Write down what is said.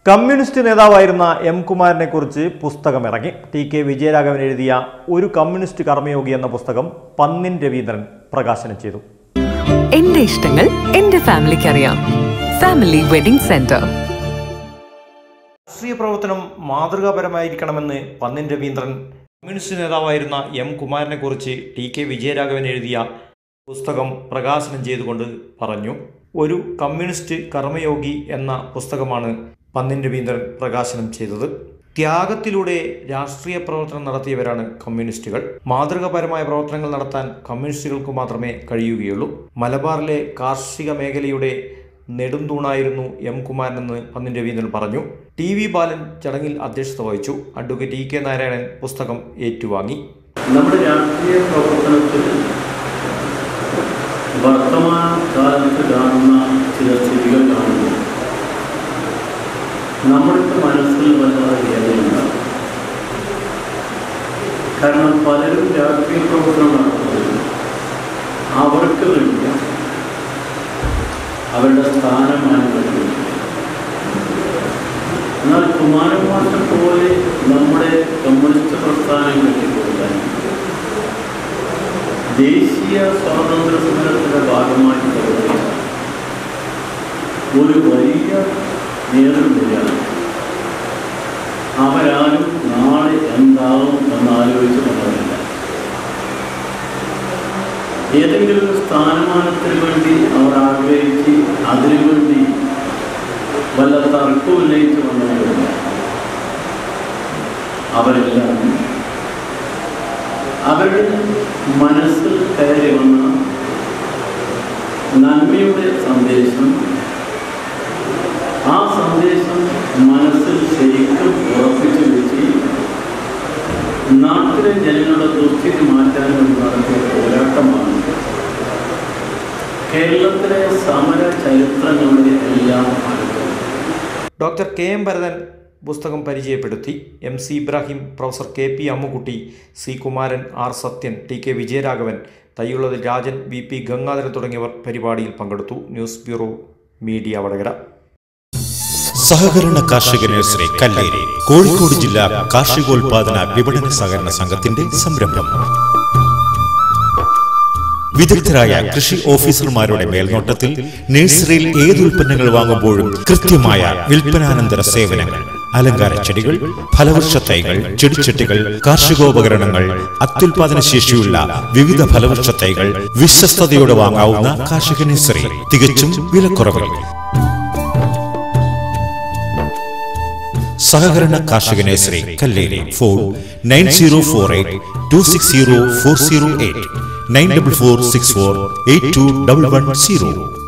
communist നേതാവായിരുന്ന M കുമാരനെ കുറിച്ച് പുസ്തകം ഇറങ്ങി ടി കെ വിജയരാഘവൻ എഴുതിയ ഒരു കമ്മ്യൂണിസ്റ്റ് കർമ്മയോഗി എന്ന പുസ്തകം പന്നിൻ രവീന്ദ്രൻ പ്രകാശനം ചെയ്തു എന്റെ ഇഷ്ടങ്ങൾ എന്റെ ഫാമിലിക്ക് അറിയാം ഫാമിലി വെഡിംഗ് സെന്റർ രാഷ്ട്രീയ പ്രവർത്തനം മാതൃകാപരമായിരിക്കണമെന്ന് പന്നിൻ രവീന്ദ്രൻ കമ്മ്യൂണിസ്റ്റ് നേതാവായിരുന്ന എം കുമാരനെ കുറിച്ച് ടി കെ വിജയരാഘവൻ എഴുതിയ പുസ്തകം പ്രകാശനം ചെയ്തുകൊണ്ട് പറഞ്ഞു ഒരു കമ്മ്യൂണിസ്റ്റ് കർമ്മയോഗി എന്ന പുസ്തകമാണ് പന്നിൻ രവീന്ദ്രൻ പ്രകാശനം ചെയ്തത് ത്യാഗത്തിലൂടെ രാഷ്ട്രീയ പ്രവർത്തനം നടത്തിയവരാണ് കമ്മ്യൂണിസ്റ്റുകൾ മാതൃകാപരമായ പ്രവർത്തനങ്ങൾ നടത്താൻ കമ്മ്യൂണിസ്റ്റുകൾക്ക് മാത്രമേ കഴിയുകയുള്ളൂ മലബാറിലെ കാർഷിക മേഖലയുടെ നെടുംതൂണായിരുന്നു എം കുമാരനെന്ന് പന്നിൻ രവീന്ദ്രൻ പറഞ്ഞു ടി വി ബാലൻ ചടങ്ങിൽ അധ്യക്ഷത വഹിച്ചു അഡ്വക്കേറ്റ് ഇ കെ നാരായണൻ പുസ്തകം ഏറ്റുവാങ്ങി നമ്മുടെ രാഷ്ട്രീയ പ്രവർത്തനത്തിൽ വർത്തമാന കാലത്ത് കാണുന്ന ചില സ്ഥിതികൾ കാണുന്നു നമ്മുടെ മനസ്സിൽ വല്ലാതെ വേദനയുണ്ടാകും കാരണം പലരും രാഷ്ട്രീയ പ്രവർത്തനം നടത്തുന്നത് അവർക്ക് വേണ്ടി അവരുടെ സ്ഥാനമാനങ്ങൾക്ക് വേണ്ടി എന്നാൽ കുമാരന്മാരെ പോലെ നമ്മുടെ കമ്മ്യൂണിസ്റ്റ് പ്രസ്ഥാനം കെട്ടിക്കൊടുക്കാൻ ദേശീയ സ്വാതന്ത്ര്യ സമരത്തിന്റെ ഭാഗമായി പ്രവർത്തിച്ച ഒരു വലിയ നേതൃനിരയാണ് അവരാരും നാളെ എന്താവും എന്ന് ആലോചിച്ച് കൊണ്ടവരില്ല ഏതെങ്കിലും ഒരു സ്ഥാനമാനത്തിന് വേണ്ടി അവർ ആഗ്രഹിച്ച് അതിനുവേണ്ടി വല്ല തർക്കവും ഉന്നയിച്ച് വന്നവരില്ല അവരെല്ലാം അവരുടെ മനസ്സിൽ കയറി വന്ന നന്മയുടെ സന്ദേശം ആ സന്ദേശം മനസ്സിൽ ശരിക്കും ഉറപ്പിച്ചു വെച്ച് നാട്ടിലെ ജനങ്ങളുടെ ദുസ്ഥിതി മാറ്റാൻ വേണ്ടി നടത്തിയ പോരാട്ടമാണ് കേരളത്തിലെ സമര ചരിത്രങ്ങളുടെ എല്ലാം ആരംഭം ഡോക്ടർ കെ എം ഭരതൻ പുസ്തകം പരിചയപ്പെടുത്തി M C Ibrahim professor K P Ammukutty C Kumaran R Sathyan T K Vijayaraghavan തയ്യുള്ളത് രാജൻ വി പി ഗംഗാധരൻ തുടങ്ങിയവർ പരിപാടിയിൽ പങ്കെടുത്തു ന്യൂസ് ബ്യൂറോ മീഡിയ വടകര സഹകരണ കാർഷിക നഴ്സറി കല്ലേരി കോഴിക്കോട് ജില്ലാ കാർഷികോൽപാദന വിപണന സഹകരണ സംഘത്തിന്റെ സംരംഭം വിദഗ്ധരായ കൃഷി ഓഫീസർമാരുടെ മേൽനോട്ടത്തിൽ നഴ്സറിയിൽ ഏത് ഉൽപ്പന്നങ്ങൾ വാങ്ങുമ്പോഴും കൃത്യമായ വിൽപ്പനാനന്തര സേവനങ്ങൾ അലങ്കാര ചെടികൾ ഫലവൃക്ഷ തൈകൾ ചെടിച്ചട്ടികൾ കാർഷികോപകരണങ്ങൾ അത്യുൽപാദന ശേഷിയുള്ള വിവിധ ഫലവൃക്ഷ തൈകൾ വിശ്വസ്തയോടെ വാങ്ങാവുന്ന കാർഷിക നഴ്സറി തികച്ചും വിലക്കുറവിൽ സഹകരണ കാർഷിക nursery Kalleri phone nine zero four eight two six zero four zero eight nine double four six four eight two double one zero